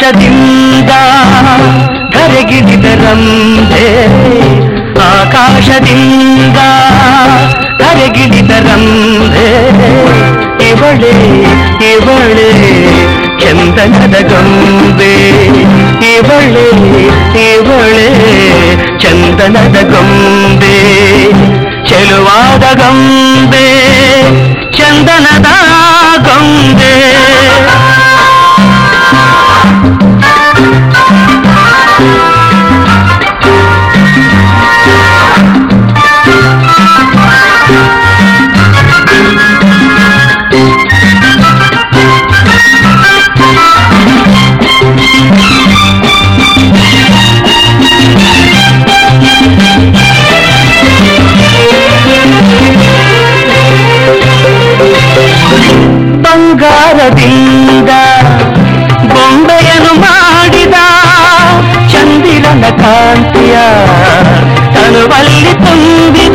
ಆಕಾಶದಿಂದ ಧರೆಗಿಳಿದ ರಂಬೆ ಆಕಾಶದಿಂದ ಧರೆಗಿಳಿದ ರಂಬೆ ಇವಳೆ ಇವಳೆ ಚಂದನದ ಗೊಂಬೆ ಇವಳೆ ಇವಳೆ ಚಂದನದ ಗೊಂಬೆ ಚೆಲುವಾದ ಗೊಂಬೆ ಚಂದನದ ಗೊಂಬೆ ಬಂಗಾರದಿಂದ ಬೊಂಬೆಯನ್ನು ಮಾಡಿದ ಚಂದಿರನ ಕಾಂತಿಯ ತನುವಲ್ಲಿ ತುಂಬಿದ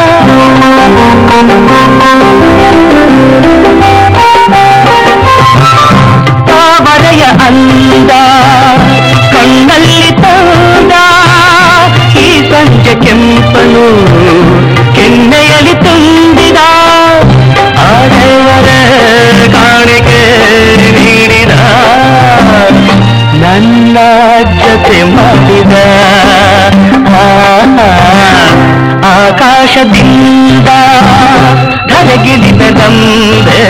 ತಾವರೆಯ ಅಂದ ಕಣ್ಣಲ್ಲಿ ತಂದ ಈ ಸಂಜೆ ಕೆಂಪನು ಕೆನ್ನೆಯಲ್ಲಿ ತುಂಬಿದ ಆಡೆಯವರ ಕಾಣಿಕೆ ನೀಡಿದ ನನ್ನ ಜೊತೆ ಮಾಡಿದ ಆ, ಆಕಾಶದಿಂದ ಧರೆಗಿಳಿದ ನಂಬೆ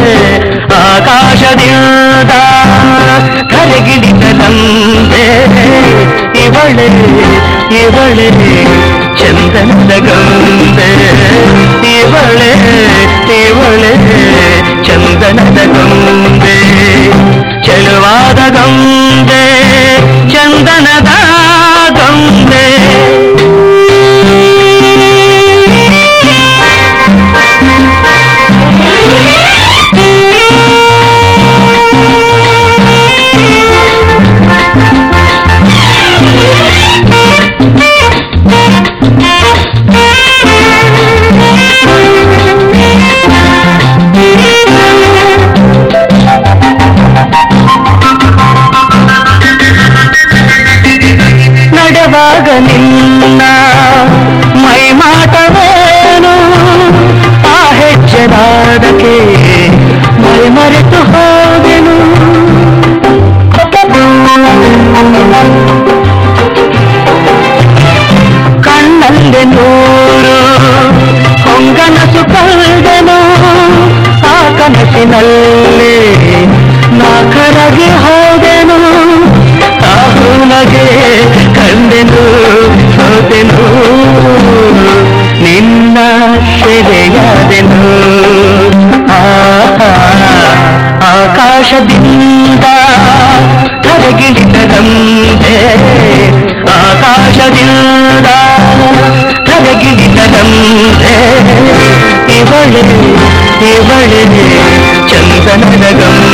ಆಕಾಶದಿಂದ ಧರೆಗಿಳಿದ ನಂಬೆ ಇವಳೆ ಇವಳೆ ಚಂದನದ ಗೊಂಬೆ ಇವಳೆ ಇವಳೆ ಚಂದನದ ಗೊಂಬೆ ಚೆಲುವಾದ ಗೊಂಬೆ ಚಂದನದ ಗೊಂಬೆ ನಡೆವಾಗ ನಿನ್ನ ಮೈ ಮಾಟವೇನು ಆ ಹೆಜ್ಜೆನಾದಕ್ಕೆ ಮೈ ಮರೆತು ಹೋದೆನು ಕಣ್ಣಲ್ಲಿ ನೂರು ಹೊಂಗನಸು ಕಳೆದೆನು ಆ ಕನಸಿನಲ್ಲಿ ನಾ ಕರಗಿ ಹೋದೆನು ಆ ಹೂನಗೆ ಕಂಡೆನು ಹೋದೆನು ನಿನ್ನ ಸೆರೆಯಾದೆನು ಆ ಆಕಾಶದಿಂದ ಕರಗಿಳಿದ ರಂಬೆ ಆಕಾಶದಿಂದ ಕರಗಿಳಿದ ರಂಬೆ ಇವಳೆ ಇವಳೆ ಚಂದನದ ಗಂಬೆ